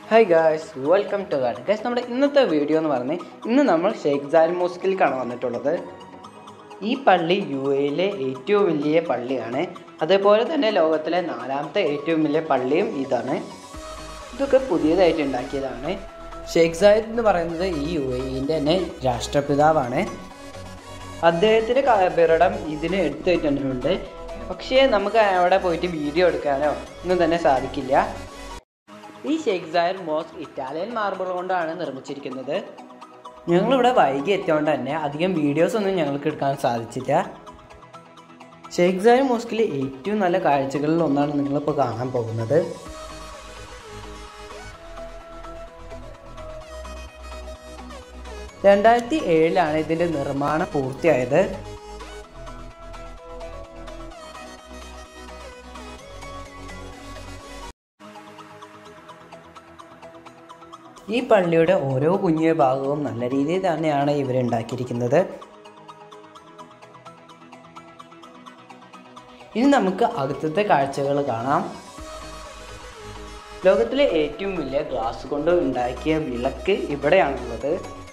hi guys welcome to god guys നമ്മുടെ ഇന്നത്തെ video എന്ന് പറഞ്ഞ് ഇന്ന് നമ്മൾ ഷെയ്ഖ് ജാൽ മോസ്കിലേക്കാണ് വന്നിട്ടുള്ളത് ഈ പള്ളി യു എയിലെ ഏറ്റവും വലിയ പള്ളിയാണ് അതേപോലെ തന്നെ ലോകത്തിലെ നാലാമത്തെ ഏറ്റവും വലിയ പള്ളിയും ഇതാണ് ഇതൊക്കെ പുതിയതായിട്ട് ഉണ്ടാക്കിയതാണ് ഷെയ്ഖ് സായിദ് എന്ന് പറയുന്നത് ഈ യു എയിൻ്റെ തന്നെ രാഷ്ട്രപിതാവാണ് അദ്ദേഹത്തിൻ്റെ കബറിടം ഇതിന് എടുത്തു വെച്ചിട്ടുണ്ട് പക്ഷേ നമുക്ക് അവിടെ പോയിട്ട് വീഡിയോ എടുക്കാനോ ഒന്നും തന്നെ സാധിക്കില്ല ഈ Sheikh Zayed mosque Italian marble കൊണ്ടാണ് നിർമ്മിച്ചിരിക്കുന്നത് ഞങ്ങളിവിടെ വൈകി എത്തിയോണ്ട് തന്നെ അധികം വീഡിയോസ് ഒന്നും ഞങ്ങൾക്ക് എടുക്കാൻ സാധിച്ചില്ല ഷെയ്ഖ് സായർ മോസ്കിലെ ഏറ്റവും നല്ല കാഴ്ചകളിൽ ഒന്നാണ് നിങ്ങളിപ്പോൾ കാണാൻ പോകുന്നത് രണ്ടായിരത്തി ഏഴിലാണ് ഇതിൻ്റെ നിർമ്മാണം പൂർത്തിയായത് ഈ പള്ളിയുടെ ഓരോ കുഞ്ഞു ഭാഗവും നല്ല രീതിയിൽ തന്നെയാണ് ഇവരുണ്ടാക്കിയിരിക്കുന്നത് ഇനി നമുക്ക് അകത്തത്തെ കാഴ്ചകൾ കാണാം ലോകത്തിലെ ഏറ്റവും വലിയ ഗ്ലാസ് കൊണ്ട് ഉണ്ടാക്കിയ വിളക്ക് ഇവിടെയാണുള്ളത്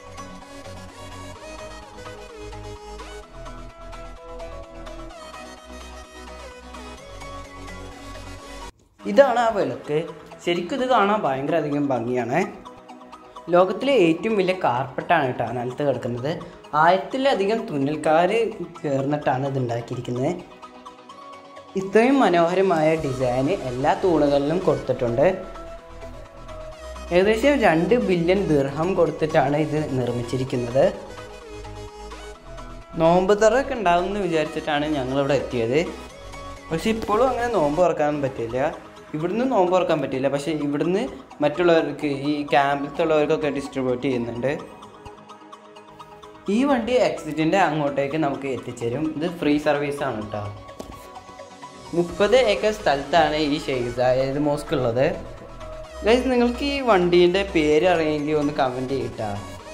ഇതാണ് ആ വിളക്ക് ശരിക്കും ഇത് കാണാൻ ഭയങ്കര അധികം ഭംഗിയാണ് ലോകത്തിലെ ഏറ്റവും വലിയ കാർപ്പറ്റാണ് കേട്ടോ നിലത്ത് കിടക്കുന്നത് ആയിരത്തിലധികം തുന്നൽക്കാർ ചേർന്നിട്ടാണ് ഇത് ഉണ്ടാക്കിയിരിക്കുന്നത് ഇത്രയും മനോഹരമായ ഡിസൈന് എല്ലാ തൂണുകളിലും കൊടുത്തിട്ടുണ്ട് ഏകദേശം രണ്ട് ബില്യൺ ദീർഘം കൊടുത്തിട്ടാണ് ഇത് നിർമ്മിച്ചിരിക്കുന്നത് നോമ്പ് തുറയൊക്കെ ഉണ്ടാവും എന്ന് വിചാരിച്ചിട്ടാണ് ഞങ്ങളിവിടെ എത്തിയത് പക്ഷെ ഇപ്പോഴും അങ്ങനെ നോമ്പ് തുറക്കാൻ പറ്റില്ല ഇവിടുന്ന് നോമ്പ് തുറക്കാൻ പറ്റില്ല പക്ഷെ ഇവിടുന്ന് മറ്റുള്ളവർക്ക് ഈ ക്യാമ്പിലത്തുള്ളവർക്കൊക്കെ ഡിസ്ട്രിബ്യൂട്ട് ചെയ്യുന്നുണ്ട് ഈ വണ്ടി എക്സിറ്റിൻ്റെ അങ്ങോട്ടേക്ക് നമുക്ക് എത്തിച്ചേരും ഇത് ഫ്രീ സർവീസ് ആണ് കേട്ടോ മുപ്പത് ഏക്കർ സ്ഥലത്താണ് ഈ ഷെയ്ഖ് സായദ് മോസ്ക് ഉള്ളത് ഗൈസ് നിങ്ങൾക്ക് ഈ വണ്ടീൻ്റെ പേര് അറിയെങ്കിൽ ഒന്ന് കമൻറ്റ് ചെയ്യട്ടാ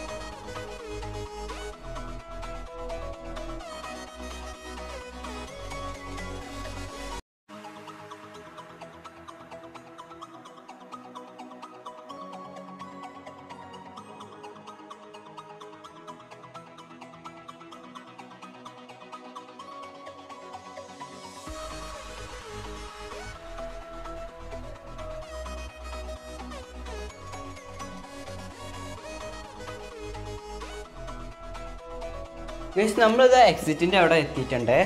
ഗൈസ് നമ്മളിത് എക്സിറ്റിൻ്റെ അവിടെ എത്തിയിട്ടുണ്ട്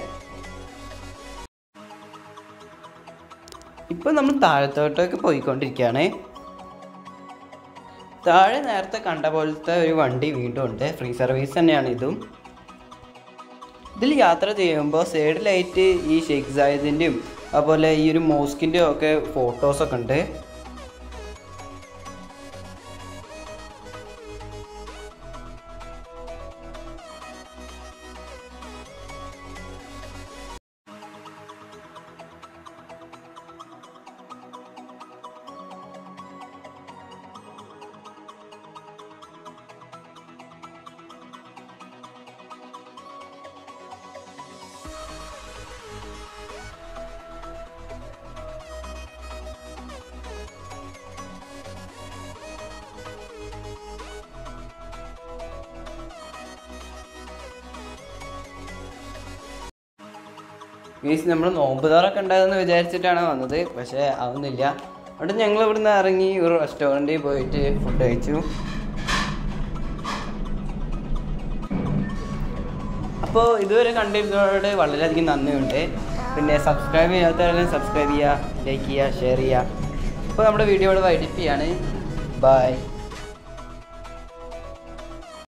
ഇപ്പം നമ്മൾ താഴത്തോട്ടൊക്കെ പോയിക്കൊണ്ടിരിക്കുകയാണ് താഴെ നേരത്തെ കണ്ട പോലത്തെ ഒരു വണ്ടി വീണ്ടും ഉണ്ട് ഫ്രീ സർവീസ് തന്നെയാണ് ഇതും ഇതിൽ യാത്ര ചെയ്യുമ്പോൾ സൈഡിലായിട്ട് ഈ ഷെയ്ഖ് സായിദിൻ്റെയും അതുപോലെ ഈ ഒരു മോസ്കിൻ്റെയും ഒക്കെ ഫോട്ടോസൊക്കെ ഉണ്ട് മീൻസ് നമ്മൾ നോമ്പ് തുറക്കെ ഉണ്ടാകുമെന്ന് വിചാരിച്ചിട്ടാണ് വന്നത് പക്ഷേ ആവുന്നില്ല അവിടെ ഞങ്ങൾ ഇവിടുന്ന് ഇറങ്ങി ഒരു റെസ്റ്റോറൻറ്റിൽ പോയിട്ട് ഫുഡ് കഴിച്ചു അപ്പോൾ ഇതുവരെ കണ്ടിരുന്നവരോട് വളരെയധികം നന്ദിയുണ്ട് പിന്നെ സബ്സ്ക്രൈബ് ചെയ്യാത്തവരെല്ലാം സബ്സ്ക്രൈബ് ചെയ്യുക ലൈക്ക് ചെയ്യുക ഷെയർ ചെയ്യുക അപ്പോൾ നമ്മുടെ വീഡിയോ ഇവിടെ വൈഡിപ്പ് ചെയ്യാണ് ബൈ